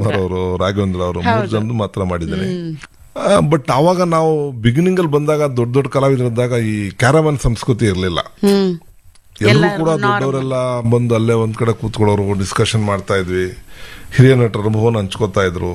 ಶಿವಕುಮಾರ್ ಅವರು ರಾಘವೇಂದ್ರ ಅವರು ಮೂರು ಜನರು ಮಾತ್ರ ಮಾಡಿದ್ದೇನೆ ಬಟ್ ಅವಾಗ ನಾವು ಬಿಗಿನಿಂಗ್ ಅಲ್ಲಿ ಬಂದಾಗ ದೊಡ್ಡ ದೊಡ್ಡ ಕಲಾವಿದರಿದ್ದಾಗ ಈ ಕ್ಯಾರವನ್ ಸಂಸ್ಕೃತಿ ಇರಲಿಲ್ಲ ಹ್ಮ್ ಎಲ್ಲರೂ ಕೂಡ ದೊಡ್ಡವರೆಲ್ಲ ಬಂದು ಅಲ್ಲೇ ಒಂದ್ ಕಡೆ ಕೂತ್ಕೊಳ್ಳೋರು ಡಿಸ್ಕಷನ್ ಮಾಡ್ತಾ ಇದ್ವಿ ಹಿರಿಯ ನಟರ ಅನುಭವನ ಹಂಚ್ಕೋತಾ ಇದ್ರು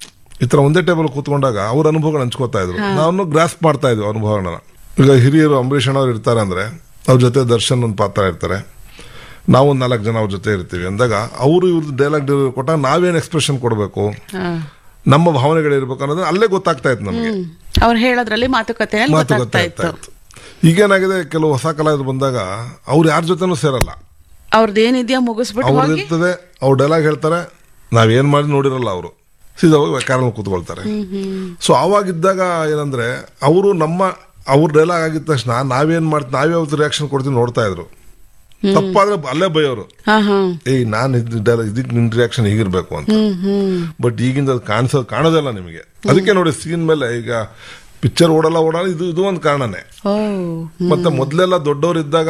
ಈ ತರ ಒಂದೇ ಟೇಬಲ್ ಕೂತ್ಕೊಂಡಾಗ ಅವ್ರ ಅನುಭವಗಳು ಹಂಚ್ಕೋತಾ ಇದ್ರು ನಾವು ಗ್ರಾಸ್ ಮಾಡ್ತಾ ಇದ್ವಿ ಅನುಭವಗಳನ್ನ ಈಗ ಹಿರಿಯರು ಅಂಬರೀಷ್ ಅಣ್ಣವ್ರು ಇರ್ತಾರೆ ಅಂದ್ರೆ ಅವ್ರ ಜೊತೆ ದರ್ಶನ್ ಒಂದು ಪಾತ್ರ ಇರ್ತಾರೆ ನಾವು ಒಂದ್ ನಾಲ್ಕು ಜನ ಅವ್ರ ಜೊತೆ ಇರ್ತೀವಿ ಅಂದಾಗ ಅವರು ಇವ್ರದ್ದು ಡೈಲಾಗ್ ಡೆಲಿವರಿ ಕೊಟ್ಟಾಗ ನಾವೇನ್ ಎಕ್ಸ್ಪ್ರೆಷನ್ ಕೊಡಬೇಕು ಹಾ. ನಮ್ಮ ಭಾವನೆಗಳಿರ್ಬೇಕು ಅನ್ನೋದು ಅಲ್ಲೇ ಗೊತ್ತಾಗ್ತಾ ಇತ್ತು ನಮಗೆ ಹ್ಮ್. ಅವ್ರು ಹೇಳೋದ್ರಲ್ಲಿ ಮಾತುಕತೆಯಲ್ಲಿ ಮಾತು ಗೊತ್ತಾಗ್ತಾ ಗೊತ್ತಾಗ್ತಾ ಇತ್ತು ಇತ್ತು ಈಗೇನಾಗಿದೆ ಕೆಲವು ಹೊಸ ಕಲಾವಿದರು ಬಂದಾಗ ಅವ್ರು ಯಾರ ಜೊತೆನೂ ಸೇರಲ್ಲ ಅವ್ರದ್ದು ಏನಿದೆಯಾ ಮುಗಿಸ್ಬಿಟ್ಟು ಅವ್ರದ್ದು ಹೋಗಿ ಇರ್ತದೆ ಅವ್ರು ಡೈಲಾಗ್ ಹೇಳ್ತಾರೆ ನಾವೇನ್ ಮಾಡಿ ನೋಡಿರಲ್ಲ ಅವರು ಸೀದಾ ಹೋಗಿ ಕಾರಣ ಕೂತ್ಕೊಳ್ತಾರೆ ಸೊ ಅವಾಗಿದ್ದಾಗ ಏನಂದ್ರೆ ಅವರು ನಮ್ಮ ಅವ್ರ ಡೈಲಾಗ್ ಆಗಿದ ತಕ್ಷಣ ನಾವೇನ್ ಮಾಡ್ತೀವಿ ನಾವೇ ಅವ್ರ ರಿಯಾಕ್ಷನ್ ಕೊಡ್ತೀವಿ ನೋಡ್ತಾ ಇದ್ರು ತಪ್ಪಾದ್ರೆ ಅಲ್ಲೇ ಬೈಯೋರು ಹಾ ಹಾ ಏಯ್ ನಾನು ಡೈಲಾಗ್ ಇದಕ್ಕೆ ನಿನ್ ರಿಯಾಕ್ಷನ್ ಹೀಗಿರ್ಬೇಕು ಅಂತ ಹ್ಮ್ ಹ್ಮ್ ಬಟ್ ಈಗಿಂದ ಅದು ಕಾಣಿಸೋ ಕಾಣೋದಿಲ್ಲ ನಿಮಗೆ ಅದಕ್ಕೆ ನೋಡಿ ಸೀನ್ ಮೇಲೆ ಈಗ ಪಿಕ್ಚರ್ ಓಡಲ್ಲ ಓಡಲ್ಲ ಇದು ಇದು ಒಂದು ಕಾರಣನೇ ಓ ಮತ್ತೆ ಮೊದಲೆಲ್ಲ ದೊಡ್ಡವರು ಇದ್ದಾಗ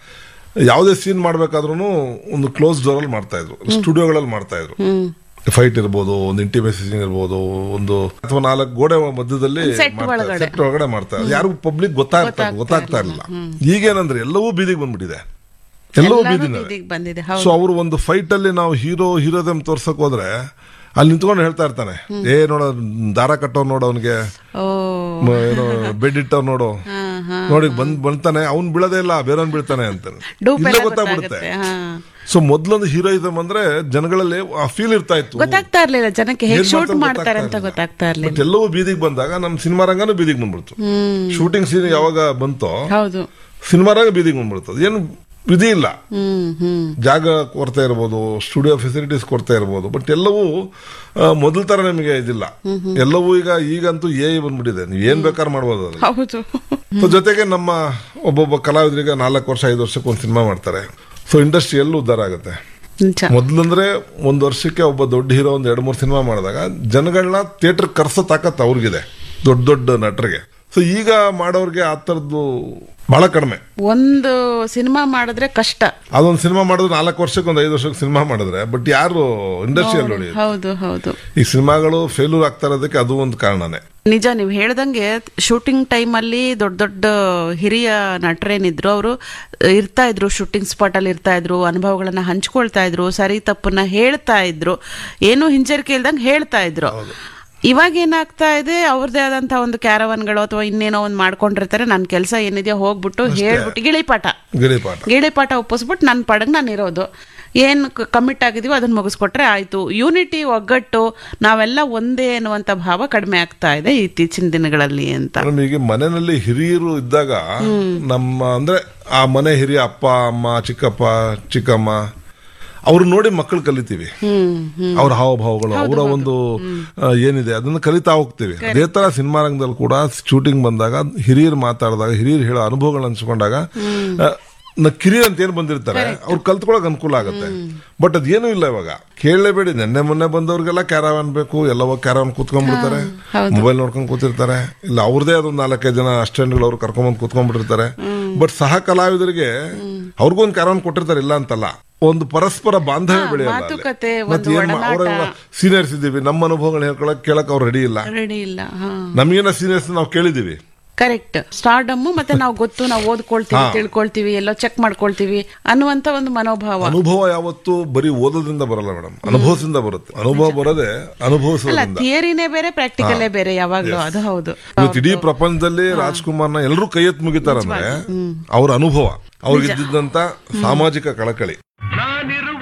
ಯಾವುದೇ ಸೀನ್ ಮಾಡ್ಬೇಕಾದ್ರೂ ಒಂದು ಕ್ಲೋಸ್ ಡೋರ್ ಅಲ್ಲಿ ಮಾಡ್ತಾ ಇದ್ರು ಸ್ಟುಡಿಯೋಗಳಲ್ಲಿ ಮಾಡ್ತಾ ಇದ್ರು ಹ್ಮ್ ಫೈಟ್ ಇರ್ಬೋದು ಒಂದು ಇಂಟಿಮೇಟ್ ಸೀನ್ ಇರ್ಬೋದು ಒಂದು ಅಥವಾ ನಾಲ್ಕು ಗೋಡೆ ಮಧ್ಯದಲ್ಲಿ Set ಒಳಗಡೆ. ಸೆಟ್ ಒಳಗಡೆ ಮಾಡ್ತಾ ಇದ್ರು ಯಾರಿಗೂ ಪಬ್ಲಿಕ್ ಗೊತ್ತಾಗ್ತಾ ಗೊತ್ತಾಗ್ತಾ ಇರಲಿಲ್ಲ ಈಗೇನಂದ್ರೆ ಎಲ್ಲವೂ ಬೀದಿಗೆ ಬಂದ್ಬಿಟ್ಟಿದೆ ಎಲ್ಲವೂ ಎಲ್ಲರೂ ಬೀದಿನ ಬೀದಿಗೆ ಬಂದಿದೆ ಸೊ ಹೌದು ಅವರು ಒಂದು ಫೈಟ್ ಅಲ್ಲಿ ನಾವು ಹೀರೋ ಹೀರೋದಮ್ ತೋರ್ಸಕ್ ಹೋದ್ರೆ ಅಲ್ಲಿ ನಿಂತ್ಕೊಂಡು ಹೇಳ್ತಾ ಇರ್ತಾನೆ ಏ ನೋಡ ದಾರ ಕಟ್ಟೋರ್ ನೋಡು ಅವನಿಗೆ ಓ ಏನೋ ಬೆಡ್ ಇಟ್ಟವ್ ನೋಡು ಹಾ ಹಾ ನೋಡಿ ಬಂದ್ ಬಂತಾನೆ ಅವ್ನ್ ಬೀಳದೇ ಇಲ್ಲ ಬೇರೆಯವ್ನ್ ಬೀಳ್ತಾನೆ ಅಂತಾನೆ ಡೂಪ್ ಇಲ್ಲೇ ಎಲ್ಲ ಗೊತ್ತಾಗ್ಬಿಡುತ್ತೆ ಗೊತ್ತಾಗುತ್ತೆ ಹಾ ಸೊ ಮೊದ್ಲೊಂದು ಹೀರೋಯಿಸಮ್ ಅಂದ್ರೆ ಜನಗಳಲ್ಲಿ ಆ ಫೀಲ್ ಇರ್ತಾ ಇತ್ತು ಗೊತ್ತಾಗ್ತಾ ಇರ್ಲಿಲ್ಲ ಜನಕ್ಕೆ ಹೇಗೆ ಏನ್ ಶೂಟ್ ಮಾಡ್ತಾರೋ ಮಾಡ್ತಾರೆ ಅಂತ ಗೊತ್ತಾಗ್ತಾ ಗೊತ್ತಾಗ್ತಾ ಇರ್ಲಿಲ್ಲ ಬಟ್ ಎಲ್ಲವೂ ಬೀದಿಗೆ ಬಂದಾಗ ನಮ್ ಸಿನಿಮಾ ರಂಗನೂ ಬೀದಿಗೆ ಬಂದ್ಬಿಡ್ತು ಹ್ಮ್ ಶೂಟಿಂಗ್ ಸೀನ್ ಯಾವಾಗ ಬಂತೋ ಹೌದು ಸಿನಿಮಾ ರಂಗ ಬೀದಿಗೆ ಬಂದ್ಬಿಡ್ತದೆ ಏನು ವಿಧಿ ಇಲ್ಲ ಹ್ಮ್ ಹ್ಮ್ ಜಾಗ ಕೊರತೆ ಇರ್ಬೋದು ಸ್ಟುಡಿಯೋ ಫೆಸಿಲಿಟೀಸ್ ಕೊರತೆ ಇರ್ಬೋದು ಬಟ್ ಎಲ್ಲವೂ ಆ, ಮೊದಲ ತರ ನಿಮಗೆ ಇದಿಲ್ಲ ಎಲ್ಲವೂ ಈಗ ಈಗಂತೂ ಎ ಬಂದ್ಬಿಟ್ಟಿದೆ ನೀವು ಏನ್ ಬೇಕಾದ್ರೂ ಮಾಡ್ಬೋದು ಅದ್ರಲ್ಲಿ. ಹೌದು ಸೊ ಜೊತೆಗೆ ನಮ್ಮ ಒಬ್ಬೊಬ್ಬ ಕಲಾವಿದರಿಗೆ ನಾಲ್ಕು ವರ್ಷ ಐದು ವರ್ಷಕ್ಕೆ ಒಂದು ಸಿನಿಮಾ ಮಾಡ್ತಾರೆ ಸೊ ಇಂಡಸ್ಟ್ರಿ ಎಲ್ಲೂ ಉದ್ಧಾರ ಆಗುತ್ತೆ ನಿಜ ಮೊದ್ಲಂದ್ರೆ ಒಂದು ವರ್ಷಕ್ಕೆ ಒಬ್ಬ ದೊಡ್ಡ ಹೀರೋ ಒಂದು ಎರಡು ಮೂರು ಸಿನಿಮಾ ಮಾಡಿದಾಗ ಜನಗಳನ್ನ ಥಿಯೇಟರ್ ಕರ್ಸೋ ತಾಕತ್ ಅವ್ರಿಗಿದೆ ದೊಡ್ಡ ದೊಡ್ಡ ನಟರಿಗೆ ಸೊ ಈಗ ಮಾಡೋರ್ಗೆ ಆ ಥರದ್ದು ಬಹಳ ಕಡಿಮೆ ಒಂದು ಸಿನಿಮಾ ಮಾಡಿದ್ರೆ ಕಷ್ಟ ಅದೊಂದು ಸಿನಿಮಾ ಮಾಡಿದ್ರೆ ನಾಲ್ಕು ವರ್ಷಕ್ಕೆ ಒಂದು ಐದು ವರ್ಷಕ್ಕೆ ಸಿನಿಮಾ ಮಾಡಿದ್ರೆ ಬಟ್ ಯಾರು ಇಂಡಸ್ಟ್ರಿಯಲ್ಲಿ ನೋಡಿ ಹೌದು ಹೌದು ಈ ಸಿನಿಮಾಗಳು ಫೇಲ್ಯೂರ್ ಆಗ್ತಾ ಇರೋದಕ್ಕೆ ಅದು ಒಂದು ಕಾರಣನೇ ನಿಜ ನೀವು ಹೇಳ್ದಂಗೆ ಶೂಟಿಂಗ್ ಟೈಮಲ್ಲಿ ದೊಡ್ಡ ದೊಡ್ಡ ಹಿರಿಯ ನಟರೇನಿದ್ರು ಅವರು ಇರ್ತಾ ಇದ್ರು ಶೂಟಿಂಗ್ ಸ್ಪಾಟ್ ಅಲ್ಲಿ ಇರ್ತಾ ಇದ್ರು ಅನುಭವಗಳನ್ನ ಹಂಚ್ಕೊಳ್ತಾ ಇದ್ರು ಸರಿ ತಪ್ಪನ್ನ ಹೇಳ್ತಾ ಇದ್ರು ಏನು ಹಿಂಜರಿಕೆ ಇಲ್ದಂಗೆ ಹೇಳ್ತಾ ಇದ್ರು ಇವಾಗ ಏನಾಗ್ತಾ ಇದೆ ಅವ್ರದೇ ಆದಂತಹ ಒಂದು ಕ್ಯಾರವನ್ಗಳು ಅಥವಾ ಇನ್ನೇನೋ ಒಂದು ಮಾಡ್ಕೊಂಡಿರ್ತಾರೆ ನನ್ನ ಕೆಲಸ ಏನಿದೆಯೋ ಹೋಗ್ಬಿಟ್ಟು ಹೇಳ್ಬಿಟ್ಟು ಗಿಳಿಪಾಠ ಗಿಳಿಪಾಠ ಗಿಳಿಪಾಠ ಒಪ್ಪಿಸ್ಬಿಟ್ಟು ನನ್ನ ಪಡಗ್ ನಾನು ಇರೋದು ಏನು ಕಮಿಟ್ ಆಗಿದೀವೋ ಅದನ್ನ ಮುಗಿಸ್ಕೊಟ್ರೆ ಆಯ್ತು ಯೂನಿಟಿ ಒಗ್ಗಟ್ಟು ನಾವೆಲ್ಲ ಒಂದೇ ಅನ್ನುವಂಥ ಭಾವ ಕಡಿಮೆ ಆಗ್ತಾ ಇದೆ ಇತ್ತೀಚಿನ ದಿನಗಳಲ್ಲಿ ಅಂತ ಮೇಡಮ್ ಈಗ ಮನೆಯಲ್ಲಿ ಹಿರಿಯರು ಇದ್ದಾಗ ನಮ್ಮ ಅಂದ್ರೆ ಆ ಮನೆ ಹಿರಿಯ ಅಪ್ಪ ಅಮ್ಮ ಚಿಕ್ಕಪ್ಪ ಚಿಕ್ಕಮ್ಮ ಅವ್ರು ನೋಡಿ ಮಕ್ಕಳು ಕಲಿತೀವಿ ಹ್ಮ್ ಹ್ಮ್ ಅವ್ರ ಹಾವಭಾವಗಳು ಅವರ ಒಂದು ಆ, ಏನಿದೆ ಅದನ್ನ ಕಲಿತಾ ಹೋಗ್ತೀವಿ ಅದೇ ತರ ಸಿನಿಮಾ ರಂಗದಲ್ಲಿ ಕೂಡ ಶೂಟಿಂಗ್ ಬಂದಾಗ ಹಿರಿಯರು ಮಾತಾಡಿದಾಗ ಹಿರಿಯರು ಹೇಳೋ ಅನುಭವಗಳನ್ನ ಹಂಚ್ಕೊಂಡಾಗ ಆ, ನ ಕಿರಿಯರ್ ಅಂತ ಏನ್ ಬಂದಿರ್ತಾರೆ ಅವ್ರು ಕಲ್ತ್ಕೊಳಕ್ ಅನುಕೂಲ ಆಗುತ್ತೆ ಬಟ್ ಅದೇನು ಇಲ್ಲ ಇವಾಗ ಕೇಳಲೇಬೇಡಿ ನೆನ್ನೆ ಮೊನ್ನೆ ಬಂದವ್ರಿಗೆಲ್ಲ ಕ್ಯಾರವಾನ್ ಬೇಕು ಎಲ್ಲವೋ ಕ್ಯಾರವಾನ್ ಕೂತ್ಕೊಂಡ್ಬಿಡ್ತಾರೆ ಮೊಬೈಲ್ ನೋಡ್ಕೊಂಡ್ ಕೂತಿರ್ತಾರೆ ಇಲ್ಲ ಅವ್ರದೇ ಅದೊಂದು ನಾಲ್ಕೈದು ಜನ ಅಸ್ಟೆಂಟ್ಗಳು ಅವ್ರು ಕರ್ಕೊಂಡ್ಬಂದು ಕೂತ್ಕೊಂಡ್ಬಿಟ್ಟಿರ್ತಾರೆ ಬಟ್ ಸಹ ಕಲಾವಿದರಿಗೆ ಅವ್ರಿಗೊಂದು ಕ್ಯಾರವಾನ್ ಕೊಟ್ಟಿರ್ತಾರೆ ಇಲ್ಲ ಅಂತಲ್ಲ ಒಂದು ಪರಸ್ಪರ ಬಾಂಧವ್ಯ ಬೆಳೆಯಲ್ಲ ಅಲ್ಲಿ. ಮಾತುಕತೆ, ಮತ್ತೆ ಒಂದು ಏನ್ ಮಾ- ಒಡನಾಟ. ಅವ್ರೆಲ್ಲ ಸೀನಿಯರ್ಸ್ ಇದ್ದೀವಿ ನಮ್ಮ ಅನುಭವಗಳನ್ನ ಹೇಳ್ಕೊಳಕ್ ಕೇಳಕ್ ಅವ್ರು ರೆಡಿ ಇಲ್ಲ ರೆಡಿ ಇಲ್ಲ ಹಾ ನಮಗೇನ ಸೀನಿಯರ್ಸ್ ನಾವು ಕೇಳಿದೀವಿ ಕರೆಕ್ಟ್ ಸ್ಟಾರ್ಡಮ್ಮು ಮತ್ತೆ ನಾವು ಗೊತ್ತು ನಾವು ಓದ್ಕೊಳ್ತೀವಿ ತಿಳ್ಕೊಳ್ತೀವಿ ಎಲ್ಲೋ ಚೆಕ್ ಮಾಡ್ಕೊಳ್ತೀವಿ ಅನ್ನುವಂತ ಒಂದು ಮನೋಭಾವ ಅನುಭವ ಯಾವತ್ತು ಬರೀ ಓದೋದ್ರಿಂದ ಬರಲ್ಲ ಮೇಡಮ್ ಅನುಭವದಿಂದ ಬರುತ್ತೆ ಅನುಭವ ಬರೋದೇ ಅಲ್ಲ ಅನುಭವಿಸೋದ್ರಿಂದ ಥಿಯರಿನೇ ಬೇರೆ ಪ್ರಾಕ್ಟಿಕಲೇ ಬೇರೆ ಯಾವಾಗ್ಲೂ ಅದು ಹೌದು ಇವತ್ತು ಇಡೀ ಪ್ರಪಂಚದಲ್ಲಿ ರಾಜ್ಕುಮಾರ್ನ ಎಲ್ಲರೂ ಕೈ ಎತ್ತು ಮುಗಿತಾರಂದ್ರೆ ಅವ್ರ ಅನುಭವ ಅವ್ರಿಗೆ ಇದ್ದಿದ್ದಂತ ಸಾಮಾಜಿಕ ಕಳಕಳಿ